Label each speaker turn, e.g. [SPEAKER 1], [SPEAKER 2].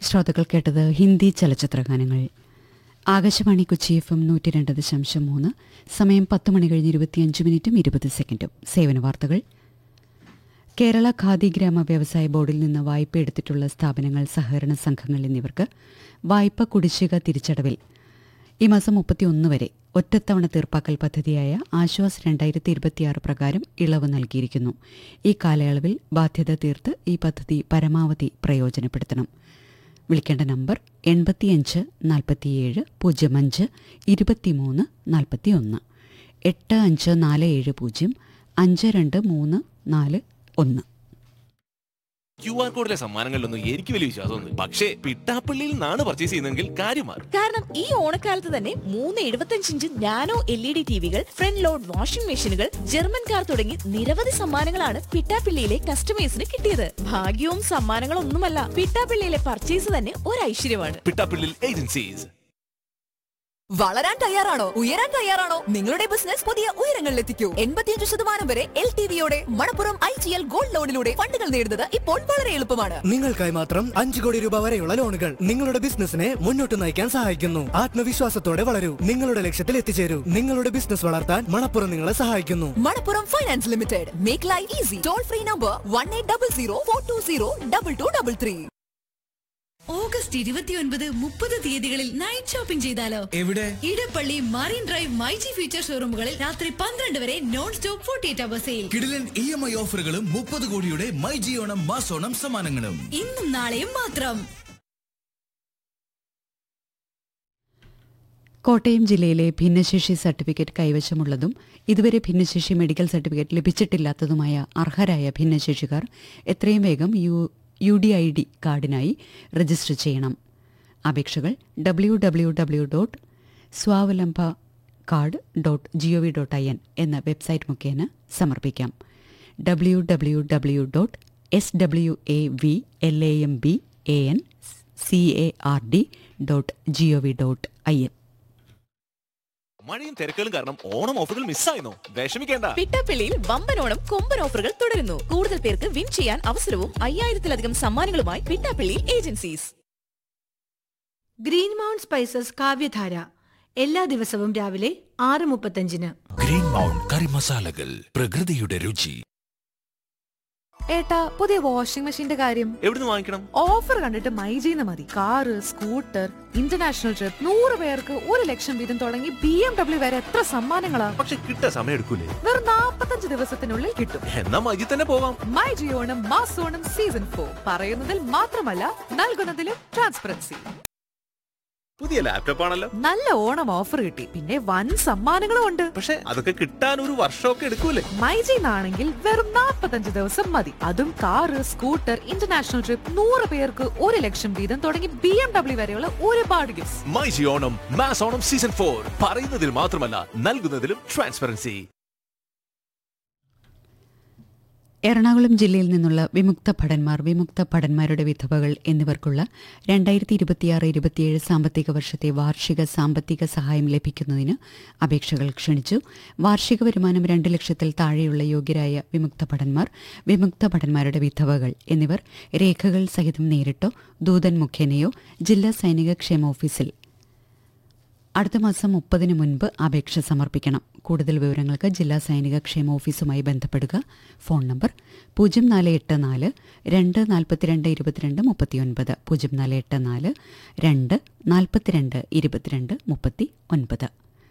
[SPEAKER 1] ശ്രോതാക്കൾ കേട്ടത് ഹിന്ദി ചലച്ചിത്ര ഗാനങ്ങൾ ആകാശവാണി കൊച്ചി എഫ് എം നൂറ്റി രണ്ട് ദശാംശം മൂന്ന് സമയം പത്ത് മണി കഴിഞ്ഞ് ഇരുപത്തിയഞ്ച് മിനിറ്റും ഇരുപത് സെക്കൻഡും സേവന വാർത്തകൾ കേരള ഖാദി ഗ്രാമ വ്യവസായ ബോർഡിൽ നിന്ന് വായ്പ എടുത്തിട്ടുള്ള സ്ഥാപനങ്ങൾ സഹകരണ സംഘങ്ങൾ എന്നിവർക്ക് വായ്പ കുടിശ്ശിക തിരിച്ചടവിൽ ഈ മാസം മുപ്പത്തിയൊന്ന് വരെ ഒറ്റത്തവണ തീർപ്പാക്കൽ പദ്ധതിയായ ആശ്വാസ് രണ്ടായിരത്തി ഇരുപത്തിയാറ് പ്രകാരം ഇളവ് നൽകിയിരിക്കുന്നു ഈ കാലയളവിൽ ബാധ്യത തീർത്ത് ഈ പദ്ധതി പരമാവധി പ്രയോജനപ്പെടുത്തണം വിളിക്കേണ്ട നമ്പർ എൺപത്തിയഞ്ച് നാൽപ്പത്തിയേഴ് പൂജ്യം അഞ്ച് ഇരുപത്തിമൂന്ന് നാൽപ്പത്തിയൊന്ന് എട്ട് അഞ്ച് നാല് ഏഴ് പൂജ്യം അഞ്ച് രണ്ട് മൂന്ന് നാല് ഒന്ന്
[SPEAKER 2] ക്യു ആർ കോഡിലെ സമ്മാനങ്ങളിലൊന്നും എനിക്ക് വലിയ വിശ്വാസമൊന്നും പക്ഷേ പിട്ടാപ്പള്ളിയിൽ നിന്നാണ് പർച്ചേസ് ചെയ്യുന്നതെങ്കിൽ കാര്യം മാറും
[SPEAKER 3] കാരണം ഈ ഓണക്കാലത്ത് തന്നെ മൂന്ന് എഴുപത്തഞ്ച് inch nano L E D ടിവികൾ ഫ്രണ്ട് ലോഡ് വാഷിംഗ് മെഷീനുകൾ ജർമ്മൻ കാർ തുടങ്ങി നിരവധി സമ്മാനങ്ങളാണ് പിട്ടാപ്പിള്ളിയിലെ കസ്റ്റമേഴ്സിന് കിട്ടിയത് ഭാഗ്യവും സമ്മാനങ്ങളൊന്നുമല്ല പിട്ടാപ്പിള്ളിയിലെ പർച്ചേസ് തന്നെ ഒരു ഐശ്വര്യമാണ്
[SPEAKER 2] പിട്ടാപ്പള്ളിയിൽ ഏജൻസീസ്
[SPEAKER 4] വളരാൻ തയ്യാറാണോ ഉയരാൻ തയ്യാറാണോ നിങ്ങളുടെ ബിസിനസ് പുതിയ ഉയരങ്ങളിലെത്തിക്കൂ എൺപത്തിയഞ്ച് ശതമാനം വരെ എൽ ടി വിയോടെ Manappuram I G L gold ലോണിലൂടെ ഫണ്ടുകൾ നേടുന്നത് ഇപ്പോൾ വളരെ എളുപ്പമാണ്
[SPEAKER 5] നിങ്ങൾക്കായി മാത്രം അഞ്ചു കോടി രൂപ വരെയുള്ള ലോണുകൾ നിങ്ങളുടെ ബിസിനസിനെ മുന്നോട്ട് നയിക്കാൻ സഹായിക്കുന്നു ആത്മവിശ്വാസത്തോടെ വളരൂ നിങ്ങളുടെ ലക്ഷ്യത്തിൽ എത്തിച്ചേരൂ നിങ്ങളുടെ ബിസിനസ് വളർത്താൻ മണപ്പുറം നിങ്ങളെ സഹായിക്കുന്നു
[SPEAKER 4] Manappuram finance limited make life easy toll free number one eight double zero four two zero double two double three
[SPEAKER 6] August ഇരുപത്തിയൊൻപത് മുപ്പത് തീയതികളിൽ നൈറ്റ് ഷോപ്പിംഗ് ചെയ്താലോ
[SPEAKER 7] എവിടെ
[SPEAKER 6] Edappally marine drive myG future ഷോറൂമുകളിൽ രാത്രി പന്ത്രണ്ട് വരെ non stop forty eight hour sale
[SPEAKER 7] കിടിലൻ ഇ എം ഐ ഓഫറുകളും മുപ്പത് കോടിയുടെ മൈ ജിയോണം മാസോണം സമ്മാനങ്ങളും
[SPEAKER 6] ഇന്നും നാളെയും മാത്രം
[SPEAKER 1] കോട്ടയം ജില്ലയിലെ ഭിന്നശേഷി സർട്ടിഫിക്കറ്റ് കൈവശമുള്ളതും ഇതുവരെ ഭിന്നശേഷി മെഡിക്കൽ സർട്ടിഫിക്കറ്റ് ലഭിച്ചിട്ടില്ലാത്തതുമായ അർഹരായ ഭിന്നശേഷിക്കാർ എത്രയും വേഗം U U D I D കാർഡിനായി രജിസ്റ്റർ ചെയ്യണം അപേക്ഷകൾ W W W dot Swavlamban card dot G O V dot I N എന്ന വെബ്സൈറ്റ് മുഖേന സമർപ്പിക്കാം W W W dot S W A V L A M B A N C A R D dot G O V dot I N
[SPEAKER 2] മഴയും തിരക്കുകളും കാരണം ഓണം ഓഫറുകൾ മിസ്സായിരുന്നു വിഷമിക്കേണ്ട
[SPEAKER 3] പിട്ടാപ്പിള്ളിയിൽ വമ്പൻ ഓണം കൊമ്പൻ ഓഫറുകൾ തുടരുന്നു കൂടുതൽ പേർക്ക് വിൻ ചെയ്യാൻ അവസരവും അയ്യായിരത്തിലധികം സമ്മാനങ്ങളുമായി Pittappillil agencies
[SPEAKER 8] green mount spices Kavyadhara എല്ലാ ദിവസവും രാവിലെ ആറ് മുപ്പത്തഞ്ചിന്
[SPEAKER 7] ഗ്രീൻ മൗണ്ട് കറി മസാലകൾ പ്രകൃതിയുടെ രുചി
[SPEAKER 9] ഏട്ടാ പുതിയ വാഷിംഗ് മെഷീന്റെ കാര്യം
[SPEAKER 2] എവിടുന്ന് വാങ്ങിക്കണം
[SPEAKER 9] ഓഫർ കണ്ടിട്ട് മൈജീന്ന് മതി കാറ് സ്കൂട്ടർ ഇന്റർനാഷണൽ ട്രിപ്പ് നൂറ് പേർക്ക് ഒരു ലക്ഷം വീതം തുടങ്ങി ബി എം ഡബ്ല്യു വരെ എത്ര സമ്മാനങ്ങളാ
[SPEAKER 2] പക്ഷെ കിട്ടാൻ സമയം എടുക്കൂലേ
[SPEAKER 9] വെറും നാപ്പത്തഞ്ച് ദിവസത്തിനുള്ളിൽ കിട്ടും
[SPEAKER 2] എന്നാ മജി തന്നെ പോവാം
[SPEAKER 9] മൈ ജിയോണം മാസോണം സീസൺ ഫോർ പറയുന്നതിൽ മാത്രമല്ല നൽകുന്നതിലും ട്രാൻസ്പെറൻസി
[SPEAKER 2] പുതിയ ലാപ്ടോപ്പ് ആണല്ലോ
[SPEAKER 9] നല്ല ഓണം ഓഫർ കിട്ടി പിന്നെ വൻ സമ്മാനങ്ങളും ഉണ്ട്
[SPEAKER 2] പക്ഷെ അതൊക്കെ കിട്ടാൻ ഒരു വർഷമൊക്കെ എടുക്കൂലേ
[SPEAKER 9] മൈജിന്നാണെങ്കിൽ വെറും നാൽപ്പത്തഞ്ച് ദിവസം മതി അതും കാറ് സ്കൂട്ടർ ഇന്റർനാഷണൽ ട്രിപ്പ് നൂറ് പേർക്ക് ഒരു ലക്ഷം വീതം തുടങ്ങി ബി എം ഡബ്ല്യു വരെയുള്ള ഒരുപാട് gifts
[SPEAKER 2] my G Onam mass Onam season four പറയുന്നതിൽ മാത്രമല്ല നൽകുന്നതിലും ട്രാൻസ്പെറൻസി
[SPEAKER 1] എറണാകുളം ജില്ലയിൽ നിന്നുള്ള വിമുക്ത ഭടന്മാർ വിമുക്ത ഭടന്മാരുടെ വിധവകൾ എന്നിവർക്കുള്ള രണ്ടായിരത്തി ഇരുപത്തിയാറ് ഇരുപത്തിയേഴ് സാമ്പത്തിക വർഷത്തെ വാർഷിക സാമ്പത്തിക സഹായം ലഭിക്കുന്നതിന് അപേക്ഷകൾ ക്ഷണിച്ചു വാർഷിക വരുമാനം രണ്ട് ലക്ഷത്തിൽ താഴെയുള്ള യോഗ്യരായ വിമുക്ത ഭടന്മാർ വിമുക്ത ഭടന്മാരുടെ വിധവകൾ എന്നിവർ രേഖകൾ സഹിതം നേരിട്ടോ ദൂതൻ മുഖേനയോ ജില്ലാ സൈനിക ക്ഷേമ ഓഫീസിൽ അടുത്ത മാസം മുപ്പതിന് മുൻപ് അപേക്ഷ സമർപ്പിക്കണം കൂടുതൽ വിവരങ്ങൾക്ക് ജില്ലാ സൈനിക ക്ഷേമ ഓഫീസുമായി ബന്ധപ്പെടുക ഫോൺ നമ്പർ പൂജ്യം നാല് എട്ട് നാല് രണ്ട് നാൽപ്പത്തിരണ്ട് ഇരുപത്തിരണ്ട് മുപ്പത്തിയൊൻപത് പൂജ്യം നാല് എട്ട് നാല് രണ്ട് നാൽപ്പത്തിരണ്ട് ഇരുപത്തിരണ്ട് മുപ്പത്തി ഒൻപത്